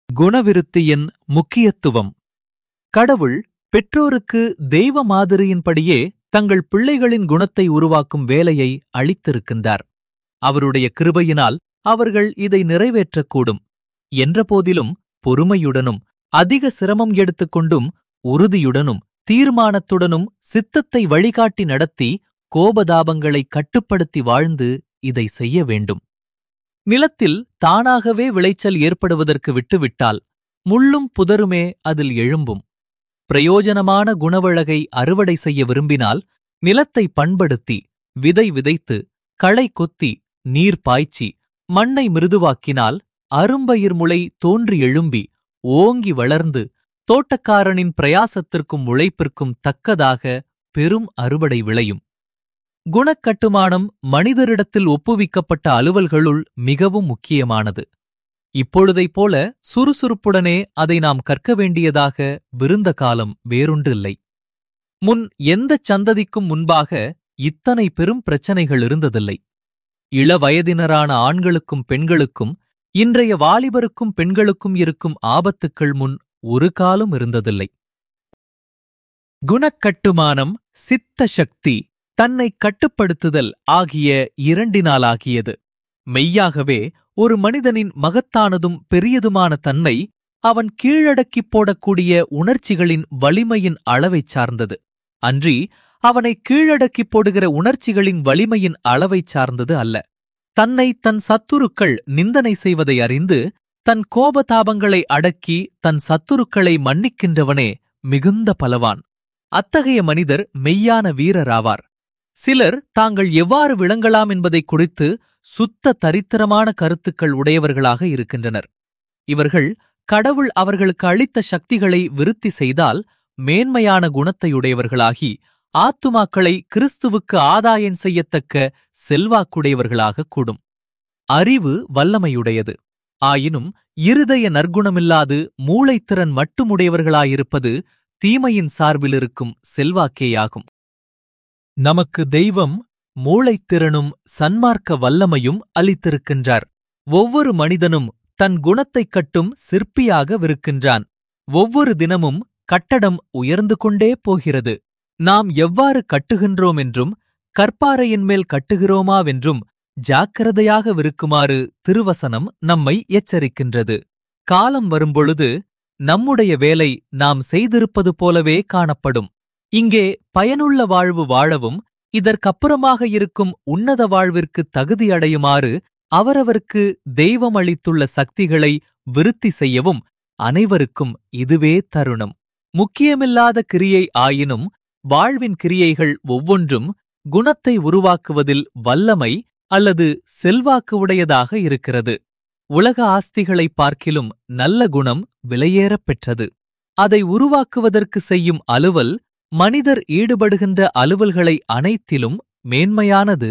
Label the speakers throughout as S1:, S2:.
S1: குணவிருத்தியின் முக்கியத்துவம் கடவுள் பெற்றோருக்கு தெய்வ மாதிரியின்படியே தங்கள் பிள்ளைகளின் குணத்தை உருவாக்கும் வேலையை அளித்திருக்கின்றார் அவருடைய கிருபையினால் அவர்கள் இதை நிறைவேற்றக்கூடும் என்றபோதிலும் பொறுமையுடனும் அதிக சிரமம் எடுத்துக்கொண்டும் உறுதியுடனும் தீர்மானத்துடனும் சித்தத்தை வழிகாட்டி நடத்தி கோபதாபங்களை கட்டுப்படுத்தி வாழ்ந்து இதை செய்ய வேண்டும் நிலத்தில் தானாகவே விளைச்சல் ஏற்படுவதற்கு விட்டுவிட்டால் முள்ளும் புதருமே அதில் எழும்பும் பிரயோஜனமான குணவழகை அறுவடை செய்ய விரும்பினால் நிலத்தை பண்படுத்தி விதை விதைத்து களை கொத்தி நீர் பாய்ச்சி மண்ணை மிருதுவாக்கினால் அரும்பயிர் முளை தோன்றி எழும்பி ஓங்கி வளர்ந்து தோட்டக்காரனின் பிரயாசத்திற்கும் உழைப்பிற்கும் தக்கதாக பெரும் அறுவடை விளையும் குணக்கட்டுமானம் மனிதரிடத்தில் ஒப்புவிக்கப்பட்ட அலுவல்களுள் மிகவும் முக்கியமானது இப்பொழுதைப் போல சுறுசுறுப்புடனே அதை நாம் கற்க வேண்டியதாக விருந்த காலம் வேறொன்றில்லை முன் எந்தச் சந்ததிக்கும் முன்பாக இத்தனை பெரும் பிரச்சனைகள் இருந்ததில்லை இளவயதினரான ஆண்களுக்கும் பெண்களுக்கும் இன்றைய வாலிபருக்கும் பெண்களுக்கும் இருக்கும் ஆபத்துக்கள் முன் ஒரு காலும் இருந்ததில்லை குணக்கட்டுமானம் சித்த சக்தி தன்னை கட்டுப்படுத்துதல் ஆகிய இரண்டினாலாகியது மெய்யாகவே ஒரு மனிதனின் மகத்தானதும் பெரியதுமான தன்மை அவன் கீழடக்கிப் போடக்கூடிய உணர்ச்சிகளின் வலிமையின் அளவைச் சார்ந்தது அன்றி அவனை கீழடக்கிப் போடுகிற உணர்ச்சிகளின் வலிமையின் அளவைச் சார்ந்தது அல்ல தன்னை தன் சத்துருக்கள் நிந்தனை செய்வதை அறிந்து தன் கோபதாபங்களை அடக்கி தன் சத்துருக்களை மன்னிக்கின்றவனே மிகுந்த பலவான் அத்தகைய மனிதர் மெய்யான வீரராவார் சிலர் தாங்கள் எவ்வாறு விளங்கலாம் என்பதை குறித்து சுத்த தரித்திரமான கருத்துக்கள் உடையவர்களாக இருக்கின்றனர் இவர்கள் கடவுள் அவர்களுக்கு அளித்த சக்திகளை விருத்தி செய்தால் மேன்மையான குணத்தையுடையவர்களாகி ஆத்துமாக்களை கிறிஸ்துவுக்கு ஆதாயம் செய்யத்தக்க செல்வாக்குடையவர்களாக கூடும் அறிவு வல்லமையுடையது ஆயினும் இருதய நற்குணமில்லாது மூளைத்திறன் மட்டுமுடையவர்களாயிருப்பது தீமையின் சார்பில் இருக்கும் செல்வாக்கேயாகும் நமக்கு தெய்வம் மூளைத்திறனும் சன்மார்க்க வல்லமையும் அளித்திருக்கின்றார் ஒவ்வொரு மனிதனும் தன் குணத்தைக் கட்டும் சிற்பியாக விருக்கின்றான் ஒவ்வொரு தினமும் கட்டடம் உயர்ந்து கொண்டே போகிறது நாம் எவ்வாறு கட்டுகின்றோம் என்றும் கற்பாறையின் மேல் கட்டுகிறோமாவென்றும் ஜாக்கிரதையாக விருக்குமாறு திருவசனம் நம்மை எச்சரிக்கின்றது காலம் வரும்பொழுது நம்முடைய வேலை நாம் செய்திருப்பது போலவே காணப்படும் இங்கே பயனுள்ள வாழ்வு வாழவும் இதற்கப்புறமாக இருக்கும் உன்னத வாழ்விற்கு தகுதியடையுமாறு அவரவருக்கு தெய்வம் அளித்துள்ள சக்திகளை விருத்தி செய்யவும் அனைவருக்கும் இதுவே தருணம் முக்கியமில்லாத கிரியை ஆயினும் வாழ்வின் கிரியைகள் ஒவ்வொன்றும் குணத்தை உருவாக்குவதில் வல்லமை அல்லது செல்வாக்கு உடையதாக இருக்கிறது உலக ஆஸ்திகளைப் பார்க்கிலும் நல்ல குணம் விலையேறப் பெற்றது அதை உருவாக்குவதற்கு செய்யும் அலுவல் மனிதர் ஈடுபடுகின்ற அலுவல்களை அனைத்திலும் மேன்மையானது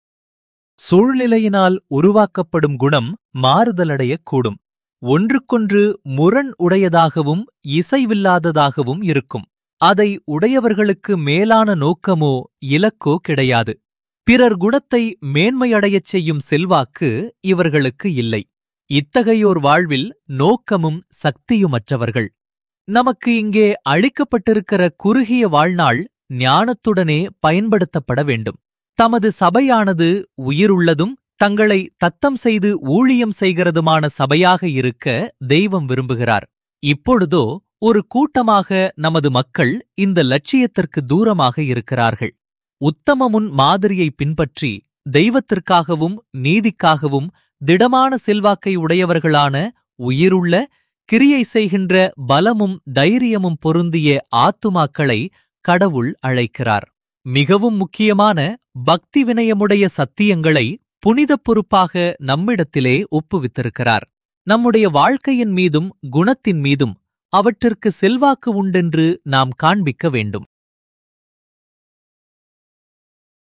S1: சூழ்நிலையினால் உருவாக்கப்படும் குணம் மாறுதலடையக்கூடும் ஒன்றுக்கொன்று முரண் உடையதாகவும் இசைவில்லாததாகவும் இருக்கும் அதை உடையவர்களுக்கு மேலான நோக்கமோ இலக்கோ கிடையாது பிறர் குணத்தை மேன்மையடையச் செய்யும் செல்வாக்கு இவர்களுக்கு இல்லை இத்தகையோர் வாழ்வில் நோக்கமும் சக்தியுமற்றவர்கள் நமக்கு இங்கே அளிக்கப்பட்டிருக்கிற குறுகிய வாழ்நாள் ஞானத்துடனே பயன்படுத்தப்பட வேண்டும் தமது சபையானது உயிருள்ளதும் தங்களை தத்தம் செய்து ஊழியம் செய்கிறதுமான சபையாக இருக்க தெய்வம் விரும்புகிறார் இப்பொழுதோ ஒரு கூட்டமாக நமது மக்கள் இந்த லட்சியத்திற்கு தூரமாக இருக்கிறார்கள் உத்தமமுன் மாதிரியை பின்பற்றி தெய்வத்திற்காகவும் நீதிக்காகவும் திடமான செல்வாக்கை உடையவர்களான உயிருள்ள கிரியை செய்கின்ற பலமும் தைரியமும் பொருந்திய ஆத்துமாக்களை கடவுள் அழைக்கிறார் மிகவும் முக்கியமான பக்தி வினயமுடைய சத்தியங்களை புனிதப் பொறுப்பாக நம்மிடத்திலே ஒப்புவித்திருக்கிறார் நம்முடைய வாழ்க்கையின் மீதும் குணத்தின் மீதும் அவற்றிற்கு செல்வாக்கு உண்டென்று நாம் காண்பிக்க வேண்டும்